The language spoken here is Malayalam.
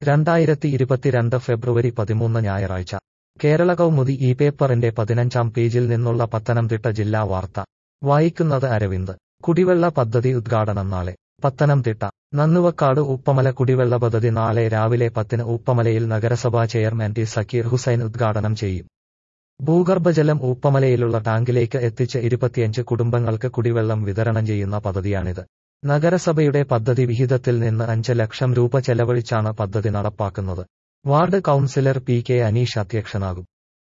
രണ്ടായിരത്തി ഇരുപത്തിരണ്ട് ഫെബ്രുവരി പതിമൂന്ന് ഞായറാഴ്ച കേരള കൗമുദി ഈ പേപ്പറിന്റെ പതിനഞ്ചാം പേജിൽ നിന്നുള്ള പത്തനംതിട്ട ജില്ലാ വാർത്ത വായിക്കുന്നത് അരവിന്ദ് കുടിവെള്ള പദ്ധതി ഉദ്ഘാടനം നാളെ പത്തനംതിട്ട നന്നുവക്കാട് ഉപ്പമല കുടിവെള്ള പദ്ധതി നാളെ രാവിലെ പത്തിന് ഉപ്പമലയിൽ നഗരസഭാ ചെയർമാൻ ടി സക്കീർ ഹുസൈൻ ഉദ്ഘാടനം ചെയ്യും ഭൂഗർഭജലം ഊപ്പമലയിലുള്ള ടാങ്കിലേക്ക് എത്തിച്ച് ഇരുപത്തിയഞ്ച് കുടുംബങ്ങൾക്ക് കുടിവെള്ളം വിതരണം ചെയ്യുന്ന പദ്ധതിയാണിത് നഗരസഭയുടെ പദ്ധതി വിഹിതത്തിൽ നിന്ന് അഞ്ച് ലക്ഷം രൂപ ചെലവഴിച്ചാണ് പദ്ധതി നടപ്പാക്കുന്നത് ward councillor P K Aneesh അധ്യക്ഷനാകും